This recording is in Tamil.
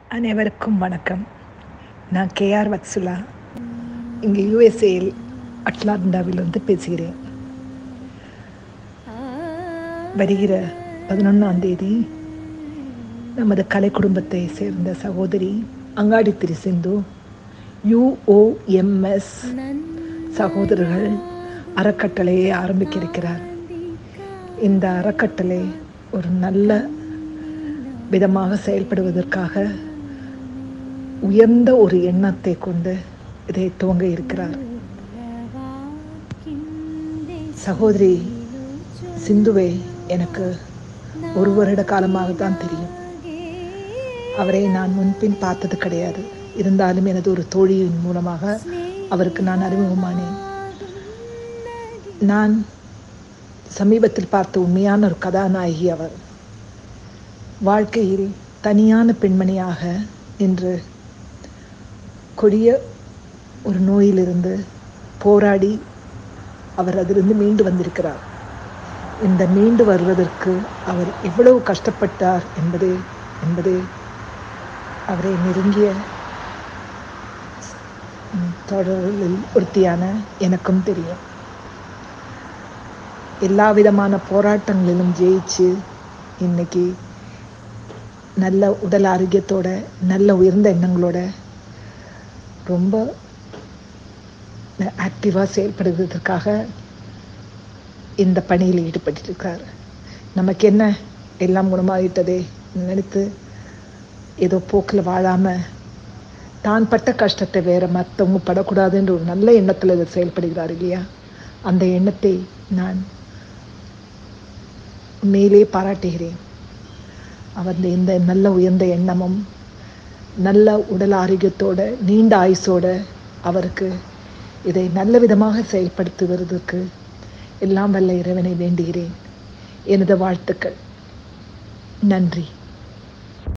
அனைவருக்கும் வணக்கம் நான் கேஆர் வத்சுலா இங்கே யுஎஸ்ஏயில் அட்லாண்டாவிலிருந்து பேசுகிறேன் வருகிற பதினொன்றாம் தேதி நமது கலை குடும்பத்தை சேர்ந்த சகோதரி அங்காடி திரு சிந்து யுஓஎம்எஸ் சகோதரர்கள் அறக்கட்டளையை ஆரம்பிக்க இருக்கிறார் இந்த அறக்கட்டளை ஒரு நல்ல விதமாக செயல்படுவதற்காக உயர்ந்த ஒரு எண்ணத்தை கொண்டு இதை துவங்க இருக்கிறார் சகோதரி சிந்துவை எனக்கு ஒரு வருட காலமாக தான் தெரியும் அவரை நான் முன்பின் பார்த்தது கிடையாது இருந்தாலும் எனது ஒரு தோழியின் மூலமாக அவருக்கு நான் அறிமுகமானேன் நான் சமீபத்தில் பார்த்த உண்மையான ஒரு கதாநாயகி அவர் வாழ்க்கையில் தனியான பெண்மணியாக இன்று கொடிய ஒரு நோயிலிருந்து போராடி அவர் அதிலிருந்து மீண்டு வந்திருக்கிறார் இந்த மீண்டு வருவதற்கு அவர் எவ்வளவு கஷ்டப்பட்டார் என்பது என்பது அவரை நெருங்கிய தொடர்களில் ஒருத்தியான எனக்கும் தெரியும் எல்லா விதமான போராட்டங்களிலும் ஜெயிச்சு இன்னைக்கு நல்ல உடல் ஆரோக்கியத்தோட நல்ல உயர்ந்த எண்ணங்களோட ரொம்ப ஆக்டிவாக செயல்படுவதற்காக இந்த பணியில் ஈடுபட்டிருக்கார் நமக்கு என்ன எல்லாம் குணமாகிட்டதே நினைத்து ஏதோ போக்கில் வாழாமல் தான் பட்ட கஷ்டத்தை வேற மற்றவங்க படக்கூடாதுன்ற ஒரு நல்ல எண்ணத்தில் இவர் செயல்படுகிறார் இல்லையா அந்த எண்ணத்தை நான் மேலே பாராட்டுகிறேன் அவர் இந்த நல்ல உயர்ந்த எண்ணமும் நல்ல உடல் ஆரோக்கியத்தோட நீண்ட ஆயுசோட அவருக்கு இதை நல்ல விதமாக செயல்படுத்துவதற்கு எல்லாம் வல்ல இறைவனை வேண்டுகிறேன் எனது வாழ்த்துக்கள் நன்றி